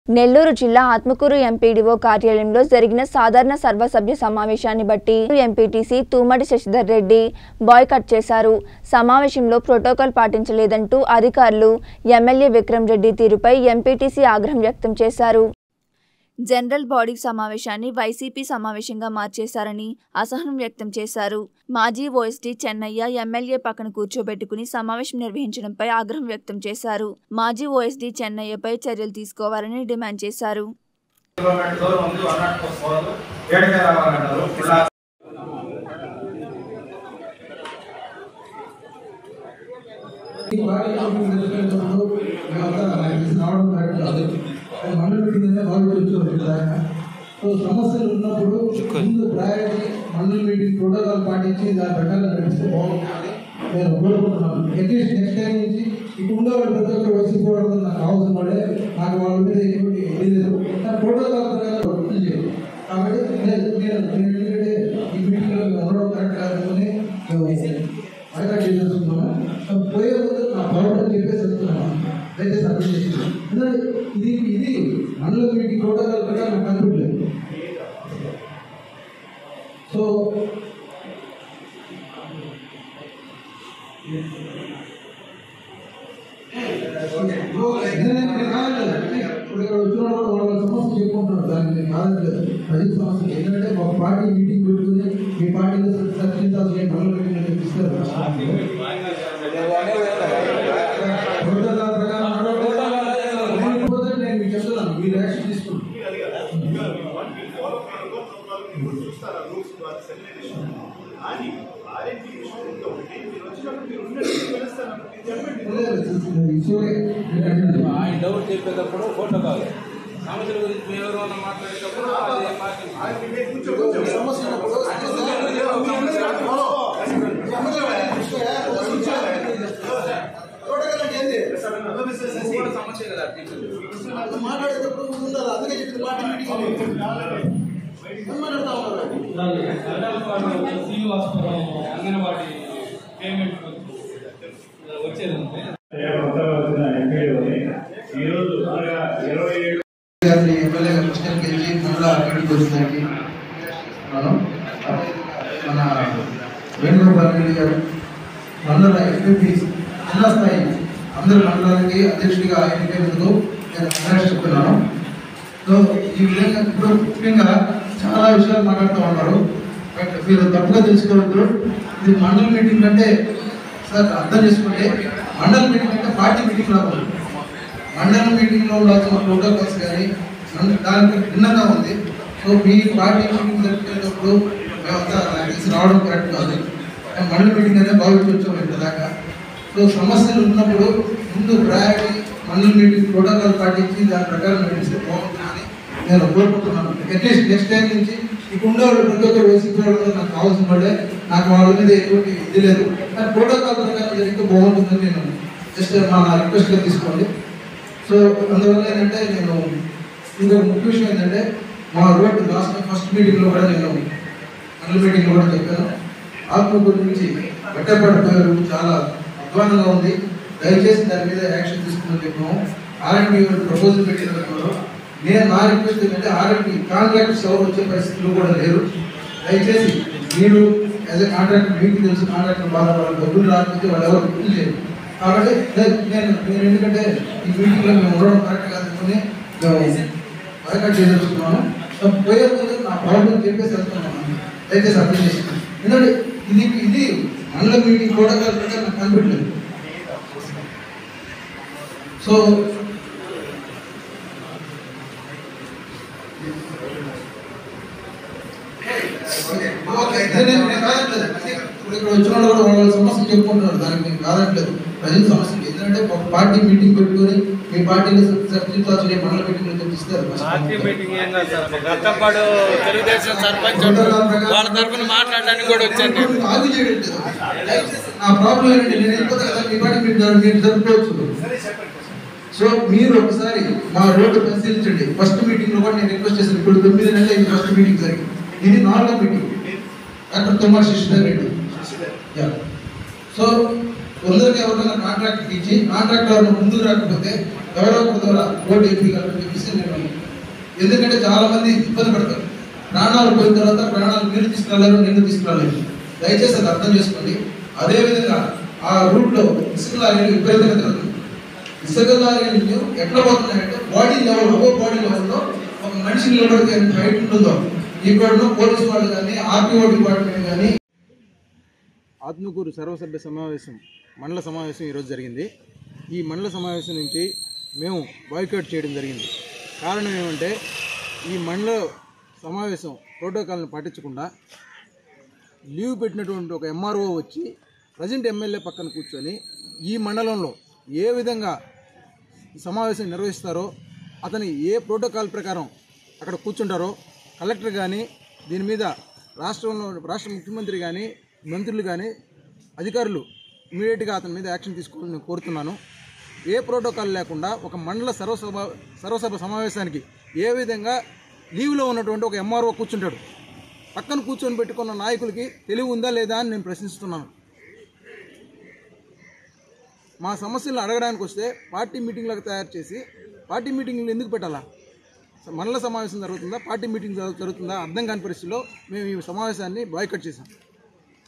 నెల్లూరు జిల్లా ఆత్మకూరు ఎంపీడీఓ కార్యాలయంలో జరిగిన సాధారణ సర్వసభ్య సమావేశాన్ని బట్టి ఎంపీటీసీ తూమడి శశిధర్ రెడ్డి బాయ్కట్ చేశారు సమావేశంలో ప్రోటోకాల్ పాటించలేదంటూ అధికారులు ఎమ్మెల్యే విక్రమ్ రెడ్డి తీరుపై ఎంపీటీసీ ఆగ్రహం వ్యక్తం చేశారు జనరల్ బాడీ సమావేశాన్ని వైసీపీ సమావేశంగా మార్చేశారని అసహనం వ్యక్తం చేశారు మాజీ ఓఎస్డీ చెన్నయ్య ఎమ్మెల్యే పక్కన కూర్చోబెట్టుకుని సమావేశం నిర్వహించడంపై ఆగ్రహం వ్యక్తం చేశారు మాజీ ఓఎస్డీ చెన్నయ్యపై చర్యలు తీసుకోవాలని డిమాండ్ చేశారు కిలోమీటర్ దూరం ఉంది వన్ నాట్ ఫోర్ పోవాలి ఏడుగా రావాలన్నారు ఇలా ఈ పార్టీ ఆఫీస్ తీసుకెళ్ళినప్పుడు మేమంతా నాకు తెలిసి రావడం కరెక్ట్ కాదు అది మండలి మీటింగ్ అనేది బాగా వచ్చి ఆయన సో సమస్యలు ఉన్నప్పుడు ముందు ప్రయారిటీ మండలి మీటింగ్ ప్రోటోకాల్ పాటించి దాని ప్రకారం నడిపిస్తే బాగుంటుంది నేను కోరుకుంటున్నాను అట్లీస్ట్ నెక్స్ట్ టైం నుంచి ఇప్పుడు ఉండేవాళ్ళు ప్రతి ఒక్కరు వచ్చిపోవడం నాకు కావాల్సిన వాడే నాకు వాళ్ళ మీద ఎటువంటి ఇది లేదు కానీ ప్రోటోకాల్ ప్రకారం వృత్తి చేయాలి కాబట్టి నేను నేను నేను ఎందుకంటే ఈ మీటింగ్లో ఉండడం కరెక్ట్ కాదని మేము బయట చేసేస్తున్నాము పోయే ముందు నా ప్రవర్తన చెప్పేసి వెళ్తున్నాను దయచేసి అర్థం చేసి ఎందుకంటే ఇది ఇది మండల మీటింగ్ ప్రోటోకాల్ ప్రకారం నాకు కనిపించలేదు సో నేను- నేను కాదనలేదు. ఇప్పుడు ఇక్కడ వచ్చిన వాళ్ళు వాళ్ళ వాళ్ళ సమస్య చెప్పుకుంటున్నారు దానికి నేను కాదనలేదు ప్రజల సమస్య ఏంటంటే ఒక పార్టీ మీటింగ్ పెట్టుకుని మీ పార్టీలో చర్చించాల్సిన మండల మీటింగ్ చెప్పిస్తారు ప్రోటోకాల్ ప్రకారం నడవకపోతే లేకపోతే నేను మీకు చెప్తున్నాను మీరు యాక్షన్ తీసుకోండి ఆయన డౌట్ చెప్పేటప్పుడు ఫోటో కాదు సమస్యల గురించి మేము ఎవరైనా మాట్లాడేటప్పుడు అదే మాట సమస్య ఉన్నప్పుడు నువ్వు కూడా సమస్య కదా టీచర్ మాట్లాడేటప్పుడు ఉండాలి అందుకే చెప్పింది పార్టీ మీటింగ్ మాట్లాడతా ఉన్నారు శ్రీనివాసపురం అంగన్వాడీ పేమెంట్ వచ్చేది ఉంది వచ్చిన ఎంపీడీఓని ఈరోజు అనగా ఇరవై ఏడు గారిని ఎమ్మెల్యే గారు కృష్ణకి వెళ్ళి మళ్ళా అక్కడికి వచ్చిందండి మనం మన వేణుగోపాల్ రెడ్డి గారు మండల ఎంపీ జిల్లా స్థాయి అందరి మండలానికి అధ్యక్షుడిగా ఎన్నికైనందుకు నేను కంగ్రాట్స్ చెప్తున్నాను సో ఈ విధంగా ఇప్పుడు ముఖ్యంగా చాలా విషయాలు మాట్లాడుతూ ఉన్నారు బట్ మీరు తప్పుగా తెలుసుకోవద్దు ఇది మండల మీటింగ్ అంటే సార్ అర్థం చేసుకోండి మండల మీటింగ్ అంటే పార్టీ మీటింగ్ లాగా ఉంది మండల మీటింగ్ లో ఉండాల్సిన ప్రోటోకాల్స్ కానీ మన- దానికి భిన్నంగా ఉంది సో మీ పార్టీ మీటింగ్ జరిపేటప్పుడు మేమంతా నాకు తెలిసి రావడం కరెక్ట్ కాదు కానీ మండల మీటింగ్ అనేది భావించి వచ్చాము ఇక్కడ దాకా సో సమస్యలు ఉన్నప్పుడు ముందు ప్రయారిటీ మండల మీటింగ్ ప్రోటోకాల్ పాటించి దాని ప్రకారం నడిస్తే బాగుంటుందని నేను కోరుకుంటున్నాను అట్లీస్ట్ నెక్స్ట్ టైం నుంచి ఇక్కడ ఉండేవాళ్ళు ప్రతి ఒక్కరు వేసుకోవడం నాకు కావాల్సిన వాళ్ళే నాకు వాళ్ళ మీద ఎటువంటి ఇది లేదు కానీ ప్రోటోకాల్ ప్రకారం జరిగితే బాగుంటుందని నేను జస్ట్ మా రిక్వెస్ట్గా తీసుకోండి సో అందువల్ల ఏంటంటే నేను ఇంకొక ముఖ్య విషయం ఏంటంటే మా రోడ్ లాస్ట్ ఫస్ట్ మీటింగ్లో కూడా నేను మండల మీటింగ్లో కూడా చెప్పాను ఆత్మకూరు నుంచి వెట్టపడిపోయారు చాలా అధ్వానంగా ఉంది దయచేసి దాని మీద యాక్షన్ తీసుకుని చెప్పాము ఆర్ఎండ్బి ప్రపోజల్ పెట్టినప్పుడు నేను నా రిక్వెస్ట్ ఏంటంటే ఆర్ఎండ్బి కాంట్రాక్టర్స్ ఎవరు వచ్చే పరిస్థితులు కూడా లేరు దయచేసి మీరు యాజ్ ఎ కాంట్రాక్టర్ మీకు తెలుసు కాంట్రాక్టర్ బాధ వాళ్ళ డబ్బులు రాకపోతే వాళ్ళు ఎవరు గుర్తు చేయరు కాబట్టి నేను నేను నేను ఎందుకంటే ఈ మీటింగ్లో మేము ఉండడం కరెక్ట్ కాదనుకుని మేము బయట చేయదలుచుకున్నాను సో పోయే ముందు నా ప్రాబ్లం చెప్పేసి వెళ్తున్నాను దయచేసి అర్థం చేసి ఎందుకంటే ఇది ఇది మండల మీటింగ్ కూడా ప్రకారం నాకు కనిపించలేదు సో ఓకే నేను నేను కాదట్లేదు ఇప్పుడు ఇక్కడ వచ్చిన వాళ్ళు కూడా వాళ్ళ సమస్యలు చెప్పుకుంటున్నారు దానికి నేను కాదట్లేదు ప్రజల సమస్యలు ఎందుకంటే ఒక పార్టీ మీటింగ్ పెట్టుకొని మీ పార్టీలో చర్చించాల్సిన మండల మీటింగ్ చర్చిస్తారు పార్టీ మీటింగ్ ఏం కాదు సార్ గతంపాడు తెలుగుదేశం సర్పంచ్ వాళ్ళ తరఫున మాట్లాడడానికి కూడా వచ్చాను నేను ఆగు చేయట్లేదు నా ప్రాబ్లం ఏంటంటే నేను వెళ్ళిపోతా కదా మీ పార్టీ మీరు దాన్ని మీరు జరుపుకోవచ్చు సో మీరు ఒకసారి మా రోడ్డు పరిశీలించండి ఫస్ట్ మీటింగ్ లో కూడా నేను రిక్వెస్ట్ చేశాను ఇప్పుడు తొమ్మిది నెలలు ఇది ఫస్ట్ మీటింగ్ జరిగింది ఇది నాలుగో meeting doctor Thummar Sasidhar Reddy yeah. So కొందరికి ఎవరికైనా కాంట్రాక్ట్ ఇచ్చి కాంట్రాక్ట్ ఎవరైనా ముందుకు రాకపోతే గౌరవ ద్వారా ఓటు వేయించాలని చెప్పేసి నేను ఎందుకంటే చాలా మంది ఇబ్బంది పడతారు ప్రాణాలు పోయిన తర్వాత ప్రాణాలు మీరు తీసుకురాలేరు నేను తీసుకురాలేదు దయచేసి అది అర్థం చేసుకోండి అదేవిధంగా ఆ రూట్లో ఇసుక లారీలు విపరీతంగా తిరుగుతుంది ఇసుక లారీలు ఎట్లా పోతున్నాయంటే బాడీ లెవెల్ అబో బాడీ లెవెల్లో ఒక మనిషి నిలబడితే ఎంత హైట్ ఉంటుందో ఇక్కడ పోలీసు వాళ్ళు కానీ ఆర్టీఓ డిపార్ట్మెంట్ కానీ ఆత్మకూరు సర్వసభ్య సమావేశం మండల సమావేశం ఈరోజు జరిగింది ఈ మండల సమావేశం నుంచి మేము బాయ్కౌట్ చేయడం జరిగింది కారణం ఏమంటే ఈ మండల సమావేశం ప్రోటోకాల్ని పాటించకుండా లీవ్ పెట్టినటువంటి ఒక ఎంఆర్ఓ వచ్చి ప్రజెంట్ ఎమ్మెల్యే పక్కన కూర్చొని ఈ మండలంలో ఏ విధంగా ఈ సమావేశం నిర్వహిస్తారో అతని ఏ ప్రోటోకాల్ ప్రకారం అక్కడ కూర్చుంటారో కలెక్టర్ కానీ దీని మీద రాష్ట్రంలో రాష్ట్ర ముఖ్యమంత్రి కానీ మంత్రులు కానీ అధికారులు ఇమీడియట్గా అతని మీద యాక్షన్ తీసుకోవాలని నేను కోరుతున్నాను ఏ ప్రోటోకాల్ లేకుండా ఒక మండల సర్వసభ సర్వసభ సమావేశానికి ఏ విధంగా లీవ్లో ఉన్నటువంటి ఒక ఎంఆర్ఓ కూర్చుంటాడు పక్కన కూర్చొని పెట్టుకున్న నాయకులకి తెలివి ఉందా లేదా అని నేను ప్రశ్నిస్తున్నాను మా సమస్యలను అడగడానికి వస్తే పార్టీ మీటింగ్లకు తయారు చేసి పార్టీ మీటింగ్లు ఎందుకు పెట్టాలా మండల సమావేశం జరుగుతుందా పార్టీ మీటింగ్ జరుగు- జరుగుతుందా అర్థం కాని పరిస్థితిలో మేము ఈ సమావేశాన్ని బాయ్కట్ చేశాం